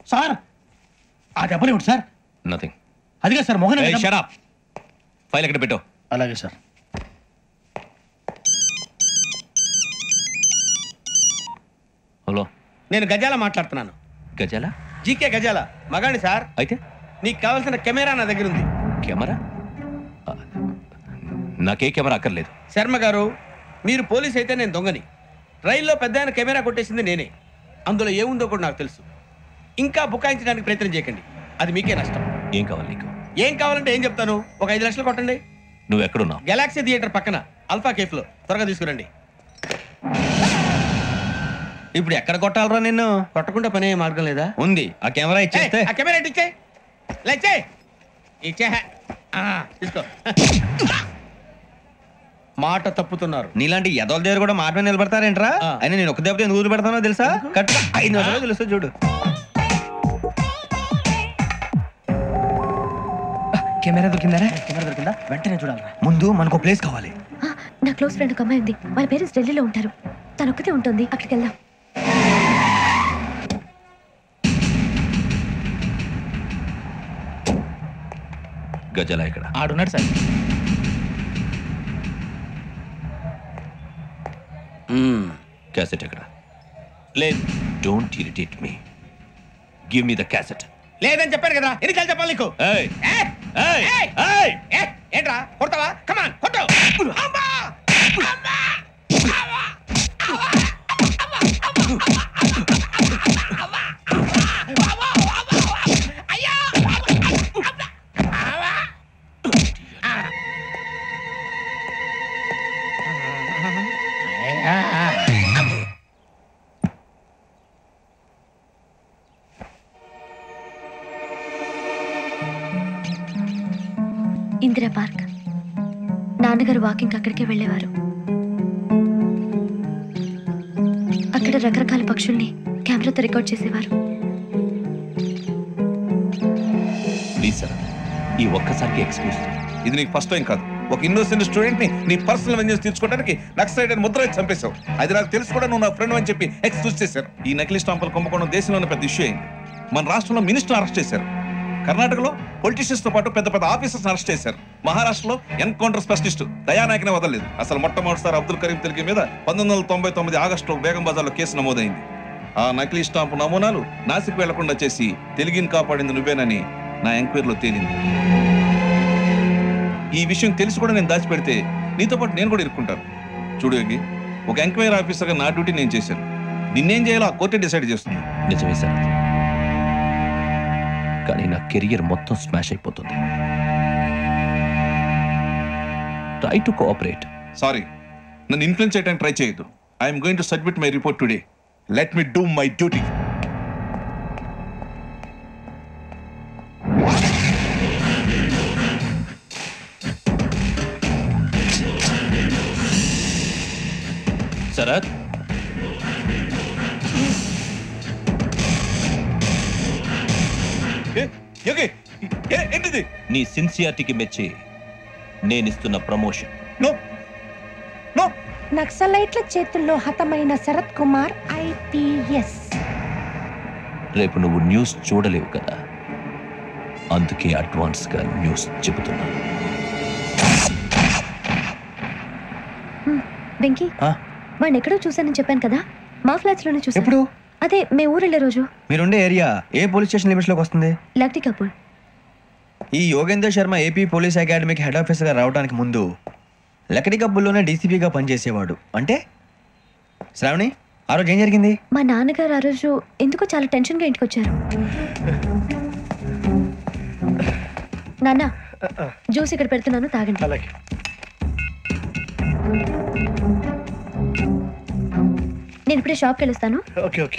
Sir ఆ దెబ్బలేమిటి sir nothing అదిగా సార్ మొహన్ షరాప్ ఫైల్ ఎక్కడ పెట్టు అలాగే సార్ హలో నేను గజాల మాట్లాడుతున్నాను గజాల జీకే గజాల మగాడి సార్ అయితే నీకు కావాల్సిన కెమెరా నా దగ్గర ఉంది కెమెరా ఆ, నాకే కెమెరా అక్కర్లేదు శర్మ గారు మీరు పోలీస్ అయితే నేను దొంగని రైల్లో పెద్ద ఆయన కెమెరా కొట్టేసింది నేనే అందులో ఏముందో కూడా నాకు తెలుసు ఇంకా బుకాయించడానికి ప్రయత్నం చేయకండి అది మీకే నష్టం ఏం కావాలి నీకు ఏం కావాలంటే ఏం చెప్తాను ఒక ఐదు లక్షలు కొట్టండి నువ్వు ఎక్కడున్నావు గెలాక్సీ థియేటర్ పక్కన అల్ఫా కేఫ్లో త్వరగా తీసుకురండి ఇప్పుడు ఎక్కడ కొట్టాలరా నిన్ను కొట్టకుండా పనే మార్గం లేదా ఉంది ఆ కెమెరా ఇచ్చేస్తే ఏయ్, ఆ కెమెరా ఇటు ఇచ్చే లేచే ఇచ్చే ఆ, తీసుకో మాట తప్పుతున్నారు నీలాంటి ఎదల దగ్గర కూడా మాట మీద నిలబడతారేంట్రా ఆ. అయినా నేను ఒక దెబ్బతో ఎందుకు ఊరు పెడతానో తెలుసా కట్ ఐదు నిమిషాలు తెలుసు చూడు కెమెరా దొరికిందరా కెమెరా దొరికిందా వెంటనే చూడాలరా ముందు మనకు ప్లేస్ కావాలి ఆ, నా క్లోజ్ ఫ్రెండ్ ఒక అమ్మాయి ఉంది వాళ్ళ పేరెంట్స్ ఢిల్లీలో ఉంటారు తను ఒక్కతే ఉంటుంది అక్కడికి వెళ్దాం గజాల ఇక్కడ ఆడున్నాడు సార్ క్యాసెట్ ఎక్కడ లేదు don't irritate me give me the cassette లేదని చెప్పాను కదా ఎన్నిసార్లు చెప్పాలి నీకు ఏయ్ ఏయ్, ఏయ్ ఏయ్, ఏయ్ ఏయ్, ఏంట్రా కొడతావా కమాన్ కొట్టు అమ్మా! అమ్మా! ఇందిరా పార్క్ నాన్నగారు వాకింగ్ అక్కడికే వెళ్ళేవారు అక్కడ రకరకాల పక్షుల్ని కెమెరాతో రికార్డ్ చేసేవారు ప్లీజ్ సార్ ఈ ఒక్కసారికి ఎక్స్క్యూజ్ ఇది నీకు ఫస్ట్ టైం కాదు ఒక ఇన్నోసెంట్ స్టూడెంట్ ని నీ పర్సనల్ వెంజెన్స్ తీర్చుకోవడానికి నక్సలైట్ అని ముద్ర వేసి చంపేశావు అది నాకు తెలుసు కూడా నువ్వు నా ఫ్రెండ్ అని చెప్పి ఎక్స్క్యూజ్ చేశారు ఈ నకిలీ స్టాంపులు కుంభకోణం దేశంలో ఉన్న పెద్ద ఇష్యూ అయింది మన రాష్ట్రంలో మినిస్టర్ అరెస్ట్ చేశారు కర్ణాటకలో పొలిటీషియన్స్ తో పాటు పెద్ద పెద్ద ఆఫీసర్స్ అరెస్ట్ చేశారు మహారాష్ట్రలో ఎన్కౌంటర్ స్పెషలిస్ట్ దయానాయకనే వదలలేదు అసలు మొట్టమొదటిసారి అబ్దుల్ కరీం తెలుగు మీద పంతొమ్మిది వందల తొంభై తొమ్మిది ఆగస్టులో బేగం బజార్లో కేసు నమోదైంది ఆ నకిలీ స్టాంపు నమూనాలు నాసిక్ వెళ్లకుండా చేసి తెలుగుని కాపాడింది నువ్వేనని నా ఎంక్వైరీలో తేలింది ఈ విషయం తెలిసి కూడా నేను దాచిపెడితే నీతో పాటు నేను కూడా ఇరుక్కుంటాను చూడు యోగి ఒక ఎంక్వైరీ ఆఫీసర్గా నా డ్యూటీ నేను చేశాను నిన్నేం చేయాలో ఆ కోర్టే డిసైడ్ చేస్తుంది నిజమే సార్ కానీ నా కెరియర్ మొత్తం స్మాష్ అయిపోతుంది ట్రై టు కోఆపరేట్ సారీ నన్ను ఇన్ఫ్లుయెన్స్ చేయడానికి ట్రై చేయొద్దు I'm going to submit my report today let me do my duty Sharath Yogi ఏ- ఏంటిది నీ సిన్సియారిటీకి మెచ్చి నేనిస్తున్న ప్రమోషన్ నో నో నక్సలైట్ల చేతుల్లో హతమైన శరత్ కుమార్ ఐపీఎస్ రేపు నువ్వు న్యూస్ చూడలేవు కదా అందుకే అడ్వాన్స్గా న్యూస్ చెబుతున్నాను వెంకీ ఆ? వాడిని ఎక్కడో చూశానని చెప్పాను కదా మా ఫ్లాట్స్ లోనే చూసాను ఎప్పుడు అదే మేము ఊరు వెళ్ళే రోజు మీరుండే ఏరియా ఏ పోలీస్ స్టేషన్ లిమిట్స్ లోకి వస్తుంది లక్టీ కపూర్ ఈ యోగేందర్ శర్మ ఏపీ పోలీస్ అకాడమీకి హెడ్ ఆఫీసర్గా రావడానికి ముందు లకడి కబ్బుల్లోనే డీసీపీగా పనిచేసేవాడు అంటే శ్రావణి ఆ రోజు ఏం జరిగింది మా నాన్నగారు ఆ రోజు ఎందుకో చాలా టెన్షన్గా ఇంటికి వచ్చారు నాన్న జ్యూస్ ఇక్కడ పెడుతున్నాను తాగండి అలాగే నేను ఇప్పుడే షాప్కి వెళ్ళొస్తాను okay okay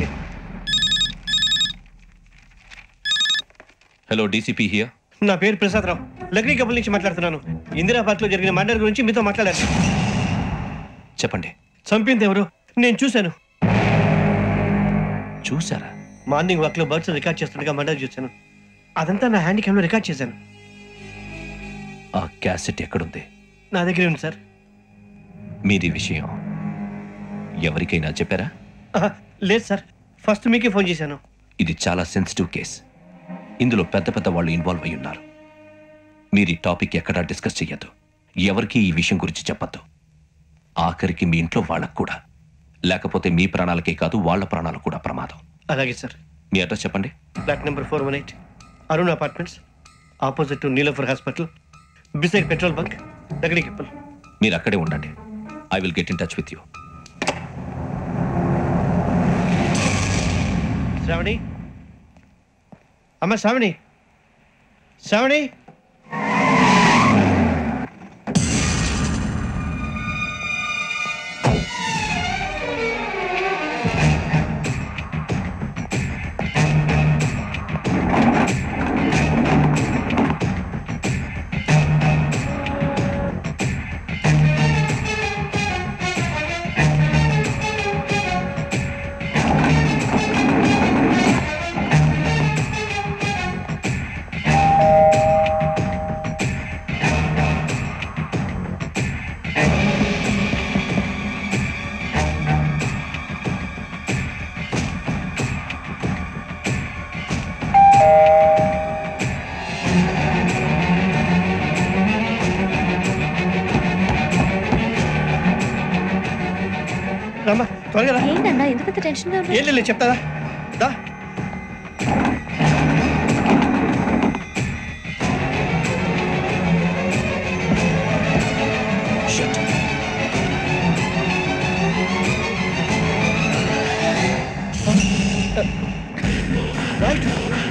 hello DCP here నా పేరు ప్రసాదరావు లగ్నీ కపుల్ నుంచి మాట్లాడుతున్నాను ఇందిరా పార్క్ లో జరిగిన మర్డర్ గురించి మీతో మాట్లాడాను చెప్పండి చంపింది ఎవరు నేను చూశాను చూసారా మార్నింగ్ వాక్ లో బర్డ్స్ రికార్డ్ చేస్తుండగా మర్డర్ చూశాను అదంతా నా హ్యాండ్ క్యామ్ లో రికార్డ్ చేశాను ఆ క్యాసెట్ ఎక్కడుంది నా దగ్గరే ఉంది సార్ మీది విషయం ఎవరికైనా చెప్పారా ఆహా, లేదు సార్ ఫస్ట్ మీకే ఫోన్ చేశాను ఇది చాలా సెన్సిటివ్ కేస్ ఇందులో పెద్ద పెద్ద వాళ్ళు ఇన్వాల్వ్ అయి ఉన్నారు మీరు ఈ టాపిక్ ఎక్కడా డిస్కస్ చెయ్యొద్దు ఎవరికి ఈ విషయం గురించి చెప్పొద్దు ఆఖరికి మీ ఇంట్లో వాళ్ళకు కూడా లేకపోతే మీ ప్రాణాలకే కాదు వాళ్ళ ప్రాణాలకు కూడా ప్రమాదం అలాగే సార్ మీ అడ్రస్ చెప్పండి flat number four one eight Arun apartments opposite to Niloufer hospital beside petrol bunk దగ్గరికి మీరు అక్కడే ఉండండి I will get in touch with you Sravani అమ్మ శ్రావణి శ్రావణి రమ్మా త్వరగా రా ఏంటన్నా ఎందుకంత టెన్షన్గా ఏం ఉన్నా లేదు చెప్తాదా దా రైట్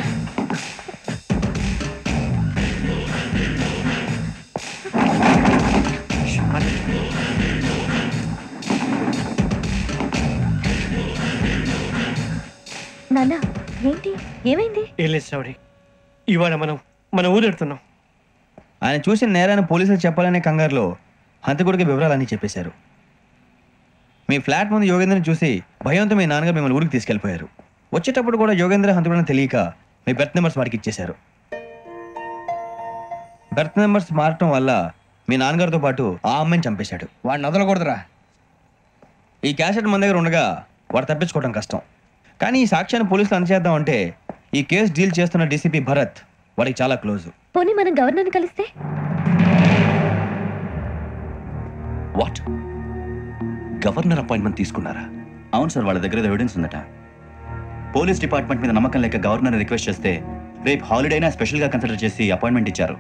నాన్న ఏంటి ఏమైంది ఏం లేదు శ్రావణి ఇవాళ మనం మన ఊరు ఎడుతున్నాం ఆయన చూసిన నేరాన్ని పోలీసులు చెప్పాలనే కంగారులో హంతకుడికి వివరాలన్నీ చెప్పేశారు మీ ఫ్లాట్ ముందు యోగేంద్రని చూసి భయంతో మీ నాన్నగారు మిమ్మల్ని ఊరికి తీసుకెళ్ళిపోయారు వచ్చేటప్పుడు కూడా యోగేంద్ర హంతకుడని తెలియక మీ బెర్త్ నెంబర్స్ వారికి ఇచ్చేశారు బెర్త్ నెంబర్స్ మారటం వల్ల మీ నాన్నగారితో పాటు ఆ అమ్మాయిని చంపేశాడు వాడిని వదలకూడదురా ఈ క్యాసెట్ మన దగ్గర ఉండగా వాడు తప్పించుకోవడం కష్టం కానీ ఈ సాక్ష్యాన్ని పోలీసులు అందచేద్దాం అంటే ఈ కేసు డీల్ చేస్తున్న డీసీపీ భరత్ వాడికి చాలా క్లోజ్ పోనీ మనం గవర్నర్ని కలిస్తే వాట్ గవర్నర్ అపాయింట్మెంట్ తీసుకున్నారా అవును సార్ వాళ్ళ దగ్గర ఎవిడెన్స్ ఉందట పోలీస్ డిపార్ట్మెంట్ మీద నమ్మకం లేక గవర్నర్ రిక్వెస్ట్ చేస్తే రేపు హాలిడేనా స్పెషల్గా కన్సిడర్ చేసి అపాయింట్మెంట్ ఇచ్చారు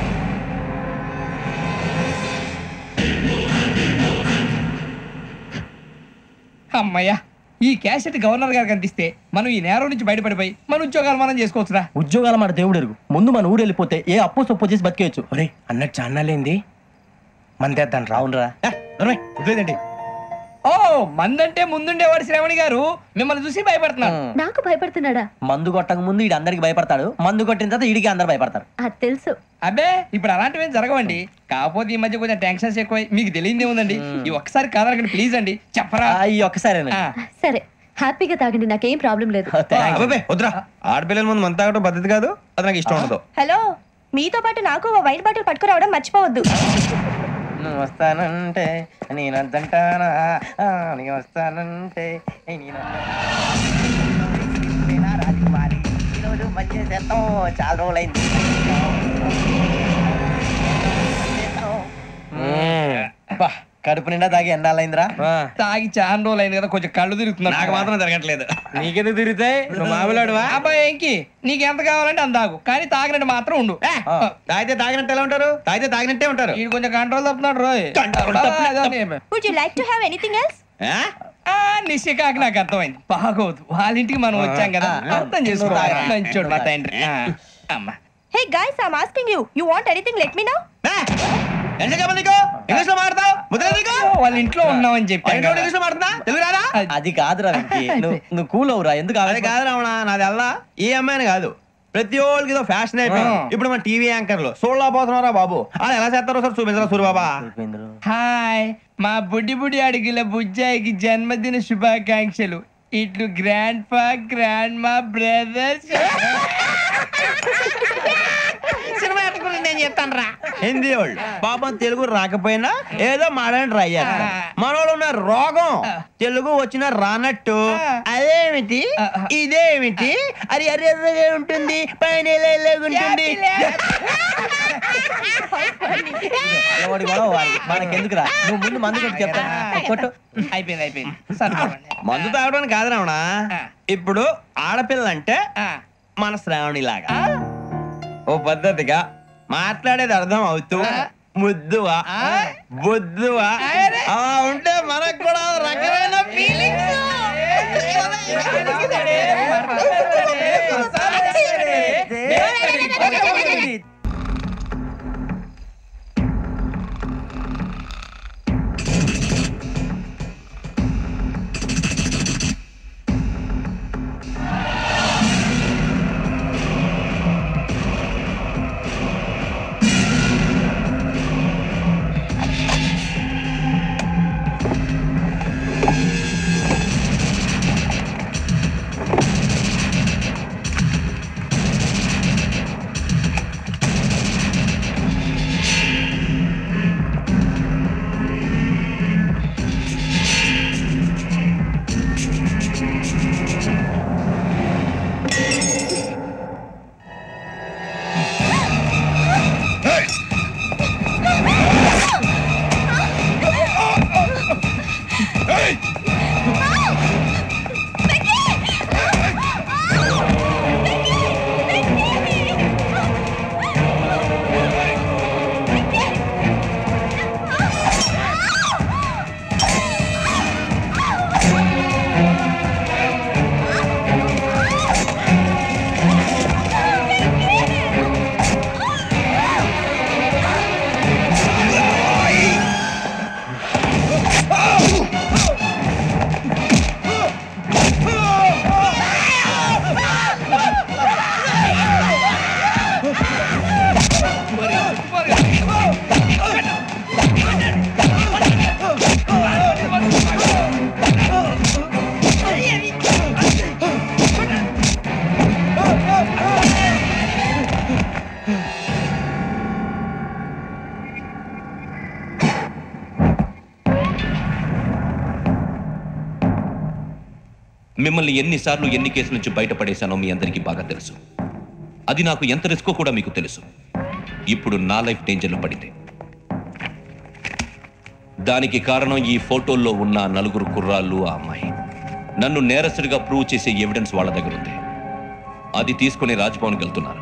అమ్మయ్యా ఈ క్యాసెట్ గవర్నర్ గారికి అందిస్తే మనం ఈ నేరం నుంచి బయటపడిపోయి మన ఉద్యోగాలు మనం చేసుకోవచ్చురా ఉద్యోగాల మాట దేవుడు ఎరుగు ముందు మన ఊరు వెళ్ళిపోతే ఏ అప్పు సొప్పు చేసి బతికేయచ్చు ఒరే అన్నట్టు చాన్నాలేంది మందేద్దాను రా అవునరా వదిలేదండి ఓ మందంటే ముందుండేవాడు శ్రావణి గారు మిమ్మల్ని చూసి భయపడుతున్నాను నాకు భయపడుతున్నాడా మందు కొట్టక ముందు ఈడు అందరికి భయపడతాడు మందు కొట్టిన తర్వాత ఈడికి అందరు భయపడతారు అది తెలుసు అబ్బే ఇప్పుడు అలాంటివి ఏం జరగవండి కాకపోతే ఈ మధ్య కొంచెం టెన్షన్స్ ఎక్కువ మీకు తెలియదే ఉందండి ఈ ఒక్కసారి కాదనకండి ప్లీజ్ అండి చెప్పరా ఆ, ఈ ఒక్కసారి ఆ, సరే హ్యాపీగా తాగండి నాకేం ప్రాబ్లం లేదు అబ్బాబే వద్దురా ఆడపిల్లల ముందు మంత తాగడం పద్ధతి కాదు అది నాకు ఇష్టం ఉండదు హలో మీతో పాటు నాకు ఓ వైట్ బాటిల్ పట్టుకురావడం మర్చిపోవద్దు నువ్వు వస్తానంటే నేను అద్దంటానా ఆ, నేను వస్తానంటే నేను నేనా రాజకుమారి ఈరోజు మంచి చేస్తాం చాలా రోజులైంది బా, కడుపు నిండా తాగి ఎన్నాళ్ళైందిరా తాగి చాలా రోజులు అయింది కదా కొంచెం కళ్ళు తిరుగుతున్నారు నాకు మాత్రం జరగట్లేదు నీకెందుకు తిరుగుతాయి నువ్వు మామిలాడువా అబ్బాయి ఏంకి నీకు ఎంత కావాలంటే అంత తాగు కానీ తాగినట్టు మాత్రం ఉండు ఏ, ఆ. తాగితే తాగినట్టు ఎలా ఉంటారు తాగితే తాగినట్టే ఉంటారు వీడు కొంచెం కంట్రోల్ తప్పుతున్నాడు రోయ్ అదే. Would you like to have anything else ఆ? ఆ నిశ్చికాకి నాకు అర్థమైంది బాగోదు వాళ్ళ ఇంటికి మనం వచ్చాం కదా అర్థం చేసుకోవాలి మంచోడు మా తండ్రి ఆ, అమ్మ hey guys I am asking you you want anything let me know ఆ? ఎంత చెప్పాలి నీకు ఇంగ్లీష్ లో మాట్లాడతావు ముద్ర నీకు వాళ్ళ ఇంట్లో ఉన్నామని చెప్పాను ఇంట్లో కదా. ఇంగ్లీష్ లో మాట్లాడుతున్నా తెలుగు రాదా అది కాదురా వెంకీ నువ్వు నువ్వు కూల్ అవురా ఎందుకు అది ఆవేశపడ- కాదు రావణ నాది అల్లా ఏ అమ్మాయిని కాదు ప్రతి ఒక్కరికి ఇదో ఫ్యాషన్ అయిపోయింది ఆ. ఇప్పుడు మన టీవీ యాంకర్లు సోళ్ళ పోతున్నారా బాబు అది ఎలా చేస్తారో సార్ చూపించరా సూరిబాబా అయిపోయిందిరా. హాయ్ మా బుడ్డి బుడి అడిగిల బుజ్జాయికి జన్మదిన శుభాకాంక్షలు ఇట్లు గ్రాండ్ ఫా గ్రాండ్ మా బ్రదర్స్ సినిమా ఎట్టుకుని నేను చెప్తాను రా హిందీ వాళ్ళు పాపం తెలుగు రాకపోయినా ఏదో మాడని ట్రై చేస్తారు మనోళ్ళు ఉన్న రోగం తెలుగు వచ్చిన రానట్టు అదేమిటి ఇదేమిటి అది ఎర్రగా ఉంటుంది పైన ఇలా ఇలాగ ఉంటుంది ఎవడి గొడవ వాడిది. మనకెందుకురా నువ్వు ముందు మందు కొట్టి చెప్తాను కొట్టు అయిపోయింది అయిపోయింది సరిపోండి. మందు తాగడానికి కాదు రావణ ఇప్పుడు ఆడపిల్ల అంటే మన శ్రావణి లాగా ఓ పద్ధతిగా మాట్లాడేది అర్థం అవుతూ ముద్దువా బొద్దువా అలా ఉంటే మనకు కూడా ఓ రకమైన ఫీలింగ్స్ మిమ్మల్ని ఎన్నిసార్లు ఎన్ని కేసుల నుంచి బయటపడేశానో మీ అందరికీ బాగా తెలుసు అది నాకు ఎంత రిస్కో కూడా మీకు తెలుసు ఇప్పుడు నా లైఫ్ డేంజర్లో పడింది దానికి కారణం ఈ ఫోటోల్లో ఉన్న ఆ నలుగురు కుర్రాళ్ళు ఆ అమ్మాయి నన్ను నేరస్తుడిగా ప్రూవ్ చేసే ఎవిడెన్స్ వాళ్ళ దగ్గర ఉంది అది తీసుకుని రాజ్భవన్కి వెళ్తున్నారు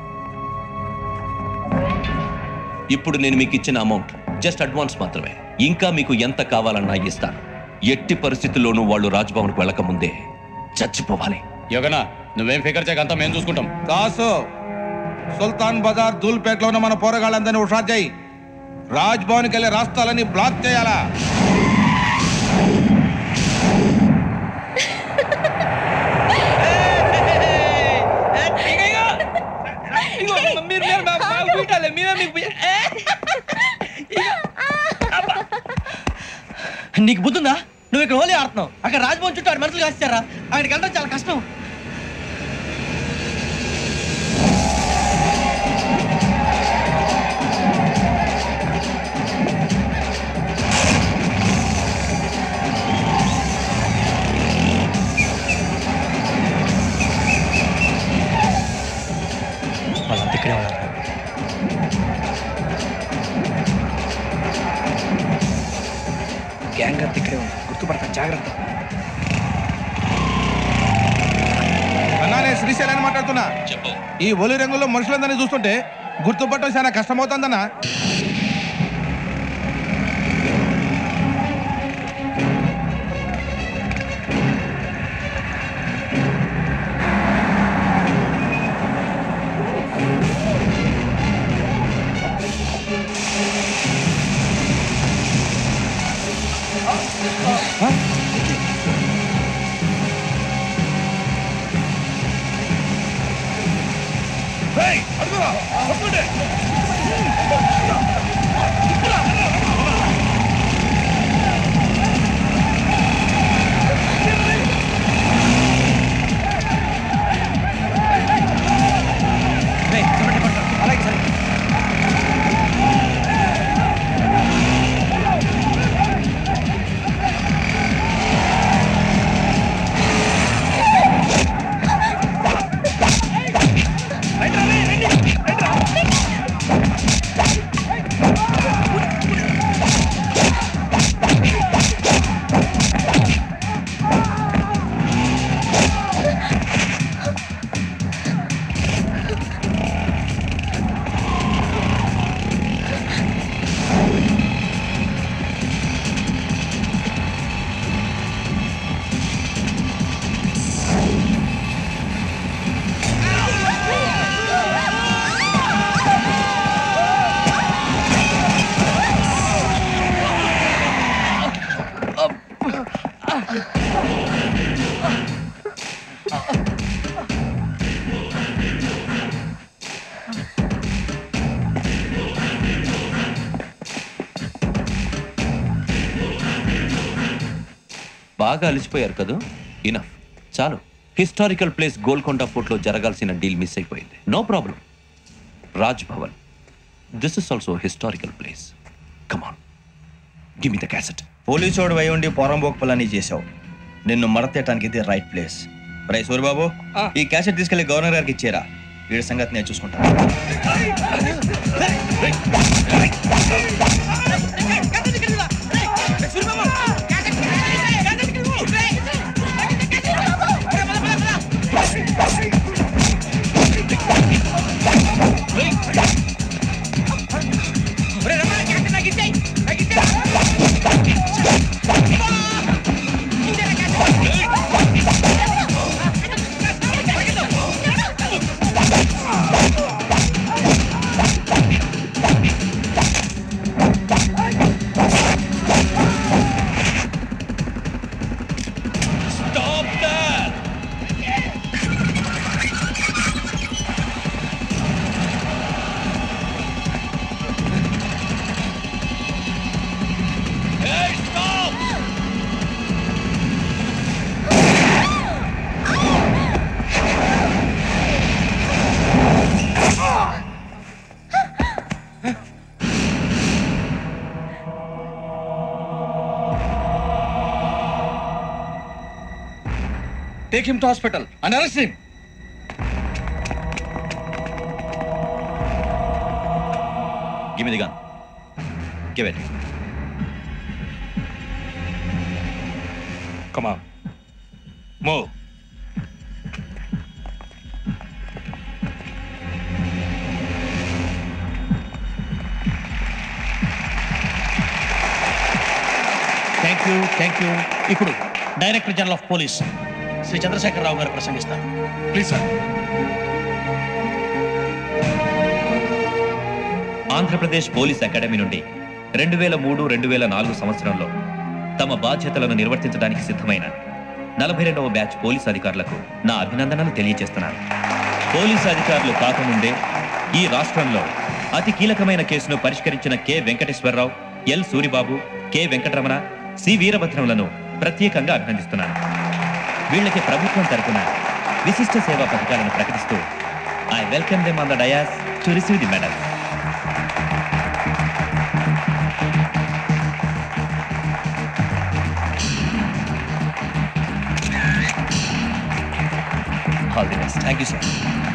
ఇప్పుడు నేను మీకు ఇచ్చిన అమౌంట్ జస్ట్ అడ్వాన్స్ మాత్రమే ఇంకా మీకు ఎంత కావాలన్నా ఇస్తాను ఎట్టి పరిస్థితుల్లోనూ వాళ్ళు రాజ్భవన్కు వెళ్ళకముందే చచ్చిపోవాలి యోగనా నువ్వేం ఫికర్ చేయక అంతా మేము చూసుకుంటాం దాసు సుల్తాన్ బజార్ దూల్పేటలో ఉన్న మన పోరగాళ్ళందరినీ హుషారు చేయి రాజ్ భవన్కి వెళ్ళే రాష్ట్రాలని బ్లాక్ చేయాలా నీకు బుద్ధుందా నువ్వు ఇక్కడ హోలీ ఆడుతున్నావు అక్కడ రాజ్భవన్ చుట్టూ ఆడు మనుషులు కాస్తారా అక్కడికి వెళ్ళడం చాలా కష్టం వాళ్ళంతా ఇక్కడే ఉన్నారు గ్యాంగ్ అంతా ఇక్కడే ఉంది గుర్తుపడతాను జాగ్రత్త అన్నా నేను శ్రీశైలాన్ని మాట్లాడుతున్నా చెప్పు ఈ ఒలి రంగులో మనుషులందరినీ చూస్తుంటే గుర్తుపట్టడం చాలా కష్టమవుతుందన్నా బాగా అలిసిపోయారు కదూ ఇనఫ్ చాలు హిస్టారికల్ ప్లేస్ గోల్కొండ ఫోర్ట్లో జరగాల్సిన డీల్ మిస్ అయిపోయింది no problem Raj Bhavan this is also historical place come on give me the cassette police వాడు అయి ఉండి పోరంబోక్ పలాని చేసావు నిన్ను మడతేయటానికి ఇది రైట్ ప్లేస్ రై సూరిబాబు ఈ క్యాసెట్ తీసుకెళ్లి గవర్నర్ గారికి ఇచ్చేరా వీడి సంగతి నేను చూసుకుంటాను Take him to hospital and arrest him. Give me the gun. Give it. Come on. Move. Thank you thank you ఇప్పుడు director general of police Shri Chandrasekhararao garu ప్రసంగిస్తారు please sir Andhra Pradesh police academy నుండి రెండు వేల మూడు రెండు వేల నాలుగు సంవత్సరంలో తమ బాధ్యతలను నిర్వర్తించడానికి సిద్ధమైన నలభై రెండవ బ్యాచ్ పోలీస్ అధికారులకు నా అభినందనలు తెలియజేస్తున్నాను పోలీసు అధికారులు కాకముందే ఈ రాష్ట్రంలో అతి కీలకమైన కేసును పరిష్కరించిన K Venkateswararao L Suribabu K Venkataramana C వీరభద్రంలను ప్రత్యేకంగా అభినందిస్తున్నాను వీళ్ళకి ప్రభుత్వం తరపున విశిష్ట సేవా పథకాలను ప్రకటిస్తూ I welcome them on the dais to receive the medal all the best thank you sir